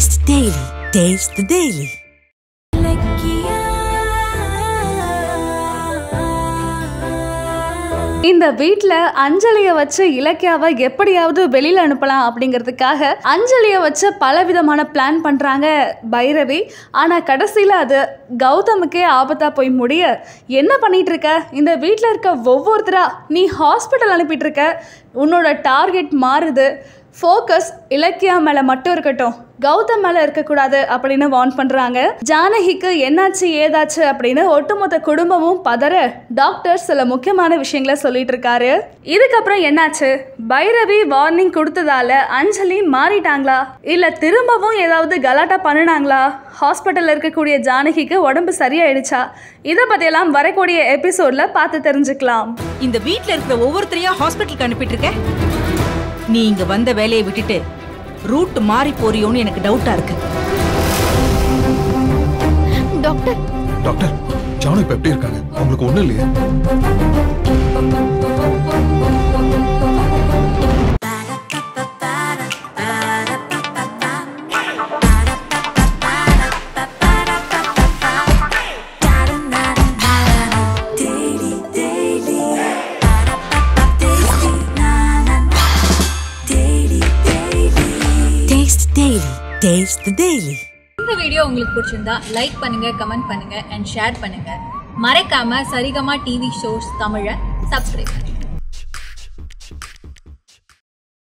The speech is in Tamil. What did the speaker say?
Taste the Daily. Taste the Daily. இந்த வீட்டில் அஞ்சலியை வச்சு இலக்கியாவை எப்படியாவது வெளியில் அனுப்பலாம் அப்படிங்கிறதுக்காக அஞ்சலியை வச்சு பலவிதமான பிளான் பண்ணுறாங்க பைரவி ஆனால் கடைசியில் அது கௌதமுக்கே ஆபத்தாக போய் முடிய என்ன பண்ணிட்டு இருக்க இந்த வீட்டில் இருக்க ஒவ்வொருத்தரா நீ ஹாஸ்பிட்டல் அனுப்பிட்டு இருக்க உன்னோட டார்கெட் மாறுது ஃபோக்கஸ் இலக்கியா மேலே மட்டும் இருக்கட்டும் கௌதம் மேலே இருக்கக்கூடாது அப்படின்னு வார்ன் பண்ணுறாங்க ஜானகிக்கு என்னாச்சு ஏதாச்சு அப்படின்னு ஒட்டுமொத்த குடும்பமும் பதற டாக்டர் சில முக்கியமான விஷயங்களை சொல்லிட்டு இருக்காரு இதுக்கப்புறம் என்னாச்சு பைரவி வார்னிங் கொடுத்ததால அஞ்சலி மாறிட்டாங்களா இல்லை திரும்பவும் ஏதாவது கலாட்டா பண்ணினாங்களா ஹாஸ்பிட்டலில் இருக்கக்கூடிய ஜானகிக்கு உடம்பு சரியாயிடுச்சா இதை பற்றியெல்லாம் வரக்கூடிய எபிசோடில் பார்த்து தெரிஞ்சுக்கலாம் இந்த வீட்ல இருக்கிற ஒவ்வொருத்தரையும் ஹாஸ்பிட்டலுக்கு அனுப்பிட்டு இருக்க நீ இங்க வந்த வேலையை விட்டுட்டு ரூட் மாறி போறியோன்னு எனக்கு டவுட்டா இருக்கு டாக்டர் டாக்டர் ஜானு இப்ப எப்படி இருக்காங்க அவங்களுக்கு ஒண்ணும் இல்லையே Taste the Daily. Taste the Daily. இந்த வீடியோ உங்களுக்கு பிடிச்சிருந்தா லைக் பண்ணுங்க கமெண்ட் பண்ணுங்க அண்ட் ஷேர் பண்ணுங்க மறக்காம சரிகமா டிவி ஷோஸ் தமிழை சப்ஸ்கிரைப் பண்ணுங்க